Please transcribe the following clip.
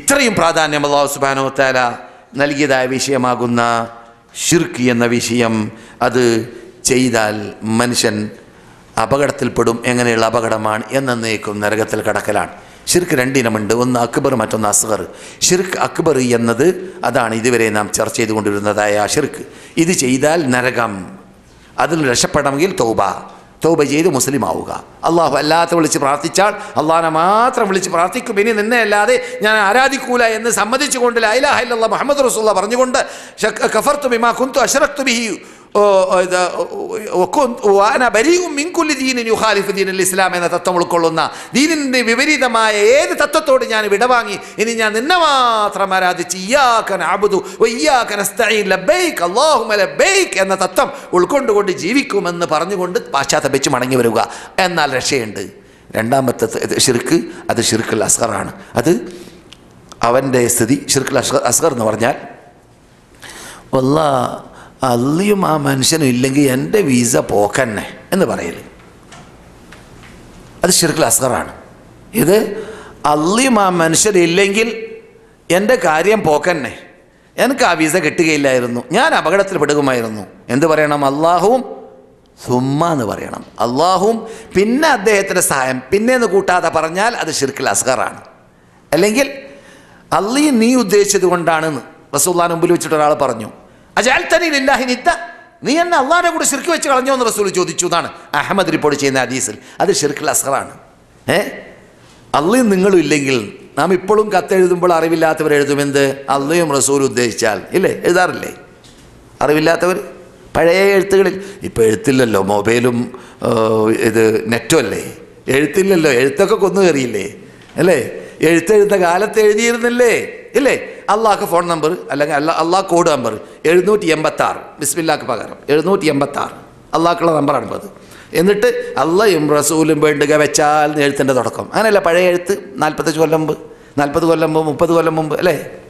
ഇത്രയും പ്രാധാന്യം അള്ളാഹു സുബാനോ താല നൽകിയതായ വിഷയമാകുന്ന ഷിർക്ക് എന്ന വിഷയം അത് ചെയ്താൽ മനുഷ്യൻ അപകടത്തിൽപ്പെടും എങ്ങനെയുള്ള അപകടമാണ് എന്നേക്കും നരകത്തിൽ കടക്കലാണ് ഷിർക്ക് രണ്ടിനമുണ്ട് ഒന്ന് അക്ബർ മറ്റൊന്ന് അസ്ഗർ ഷിർക്ക് അക്ബർ എന്നത് അതാണ് ഇതുവരെ നാം ചർച്ച ചെയ്തുകൊണ്ടിരുന്നതായ ആ ഷിർക്ക് ഇത് ചെയ്താൽ നരകം അതിൽ രക്ഷപ്പെടണമെങ്കിൽ തൗബ തൗബ ചെയ്ത് മുസ്ലിം ആവുക അള്ളാഹു അല്ലാത്ത വിളിച്ച് പ്രാർത്ഥിച്ചാൽ അള്ളാഹിനെ മാത്രം വിളിച്ച് പ്രാർത്ഥിക്കും ഇനി നിന്നെ അല്ലാതെ ഞാൻ ആരാധിക്കൂല എന്ന് സമ്മതിച്ചുകൊണ്ട് ലൈലാഹ ഇല്ലല്ലാഹ് മുഹമ്മദ് റസൂല്ല പറഞ്ഞുകൊണ്ട് ശക്- കഫർതു ബിമാ കുന്തു അശ്റക്തു ബിഹി ഓ, ഓ, ഇത്, വക്കുൻ- വാന ബരീഉം മിൻ കുല്ലി ദീനിൻ യുഖാലിഫു ദീനിൽ ഇസ്ലാം എന്ന തത്വം ഉൾക്കൊള്ളുന്ന ദീനിൻ്റെ വിപരീതമായ ഏത് തത്വത്തോട് ഞാൻ വിടവാങ്ങി ഇനി ഞാൻ നിന്നെ മാത്രം ആരാധിച്ച് ഇയ്യാക നഅബുദു വ ഇയ്യാക നസ്തഈൻ ലബ്ബൈക് അല്ലാഹുമ്മ ലബ്ബൈക് എന്ന തത്വം ഉൾക്കൊണ്ടുകൊണ്ട് ജീവിക്കുമെന്ന് പറഞ്ഞുകൊണ്ട് പാശ്ചാത്തപിച്ച് മടങ്ങി വരിക എന്നാൽ രക്ഷയുണ്ട് രണ്ടാമത്തെ ഇത് ഷിർക്ക് അത് ഷിർക്കുൽ അസ്ഗറാണ് അത് അവൻ്റെ സ്ഥിതി ഷിർക്കുൽ അസ്ഗർ അസ്ഗർ എന്ന് പറഞ്ഞാൽ വല്ല അള്ളിയും ആ മനുഷ്യനും ഇല്ലെങ്കിൽ എൻ്റെ വീസ പോക്കന്നെ എന്ന് പറയല് അത് ഷിർക്കുൽ അസ്ഗറാണ് ഇത് അള്ളിയും ആ മനുഷ്യരില്ലെങ്കിൽ എൻ്റെ കാര്യം പോക്കന്നെ എനിക്ക് ആ വീസ കിട്ടുകയില്ലായിരുന്നു ഞാൻ അപകടത്തിൽ പെടുകുമായിരുന്നു എന്ത് പറയണം അള്ളാഹുവും സുമ്മ എന്ന് പറയണം അള്ളാഹുവും പിന്നെ അദ്ദേഹത്തിൻ്റെ സഹായം പിന്നെ എന്ന് കൂട്ടാതെ പറഞ്ഞാൽ അത് ഷിർക്കുൽ അസ്ഗറാണ് അല്ലെങ്കിൽ അള്ളി നീ ഉദ്ദേശിച്ചത് കൊണ്ടാണെന്ന് റസൂല്ലാൻ മുമ്പിൽ വെച്ചിട്ട് ഒരാൾ പറഞ്ഞു അജാൽത്തനി ലില്ലാഹി നിത്ത നീ എന്നെ അള്ളാഹിനെ കൂടെ ഷിർക്ക് വെച്ച് കളഞ്ഞോ എന്ന് റസൂൽ ചോദിച്ചു എന്നാണ് അഹമ്മദ് റിപ്പോർട്ട് ചെയ്യുന്ന ഹദീസിൽ അത് ഷിർക്കുൽ അസ്ഹറാണ് ഏ അള്ളയും നിങ്ങളും ഇല്ലെങ്കിൽ നാം ഇപ്പോഴും കത്തെഴുതുമ്പോൾ അറിവില്ലാത്തവർ എഴുതുമെന്ത് അള്ളയും റസൂൽ ഉദ്ദേശിച്ചാൽ ഇല്ലേ എഴുതാറില്ലേ അറിവില്ലാത്തവർ പഴയ എഴുത്തുകളിൽ ഇപ്പോൾ എഴുത്തില്ലല്ലോ മൊബൈലും ആ, ഇത് നെറ്റും അല്ലേ എഴുത്തില്ലല്ലോ എഴുത്തൊക്കെ കൊന്നു കയറിയില്ലേ അല്ലേ എഴുത്തെഴുത്ത കാലത്ത് എഴുതിയിരുന്നില്ലേ ഇല്ലേ അള്ളാഹ്ക്ക് ഫോൺ നമ്പർ അല്ലെങ്കിൽ അല്ല അള്ളാഹ് കോഡ് നമ്പർ എഴുന്നൂറ്റി എൺപത്താറ് ബിസ്മില്ലാക്ക് പകരം എഴുന്നൂറ്റി എൺപത്താറ് അള്ളാഹ്ക്കുള്ള നമ്പറാണ് ഇപ്പോൾ അത് എന്നിട്ട് അള്ളയും റസൂലും വേണ്ടുക വെച്ചാൽ എന്ന് എഴുത്തിൻ്റെ തുടക്കം അങ്ങനെയല്ല പഴയ എഴുത്ത് നാൽപ്പത്തഞ്ച് കൊല്ലം മുമ്പ് നാൽപ്പത് കൊല്ലം മുമ്പ് മുപ്പത് കൊല്ലം മുമ്പ് അല്ലേ